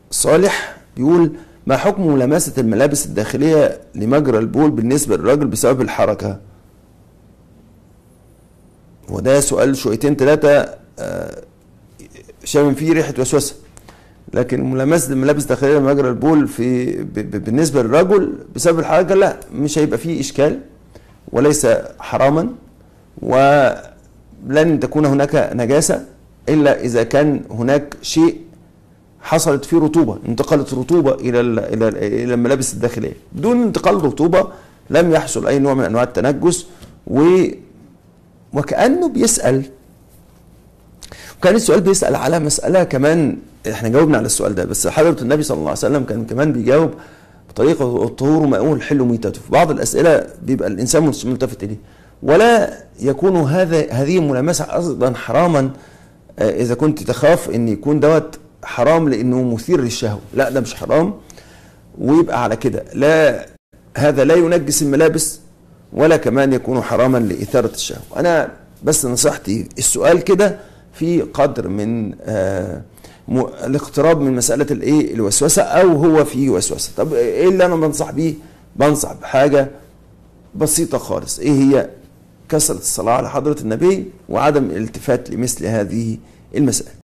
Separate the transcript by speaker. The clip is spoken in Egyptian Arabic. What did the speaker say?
Speaker 1: صالح بيقول ما حكم ملامسة الملابس الداخلية لمجرى البول بالنسبة للراجل بسبب الحركة وده سؤال شويتين ثلاثة شامم فيه ريحة وسوسة لكن ملامسة الملابس الداخلية لمجرى البول في ب- ب- بالنسبة للرجل بسبب الحركة لا مش هيبقى فيه إشكال وليس حراما ولن تكون هناك نجاسة إلا إذا كان هناك شيء حصلت فيه رطوبة انتقلت رطوبة إلى ال- إلى ال- إلى الملابس الداخلية بدون انتقال رطوبة لم يحصل أي نوع من أنواع التنجس و وكأنه بيسأل وكان السؤال بيسأل على مسألة كمان احنا جاوبنا على السؤال ده بس حضرة النبي صلى الله عليه وسلم كان كمان بيجاوب بطريقة الطهور ماءه الحل ميتته في بعض الأسئلة بيبقى الإنسان مش ملتفت إليه ولا يكون هذا هذه الملامسة أيضا حراما آه، إذا كنت تخاف إن يكون دوت حرام لأنه مثير للشهوة لا ده مش حرام ويبقى على كده لا هذا لا ينجس الملابس ولا كمان يكون حراما لإثارة الشهوة أنا بس نصيحتي السؤال كده في قدر من آه م- الاقتراب من مسألة الإيه الوسوسة أو هو فيه وسوسة طب إيه اللي أنا بنصح بيه بنصح بحاجة بسيطة خالص إيه هي كثرة الصلاة على حضرة النبي وعدم الالتفات لمثل هذه المسائل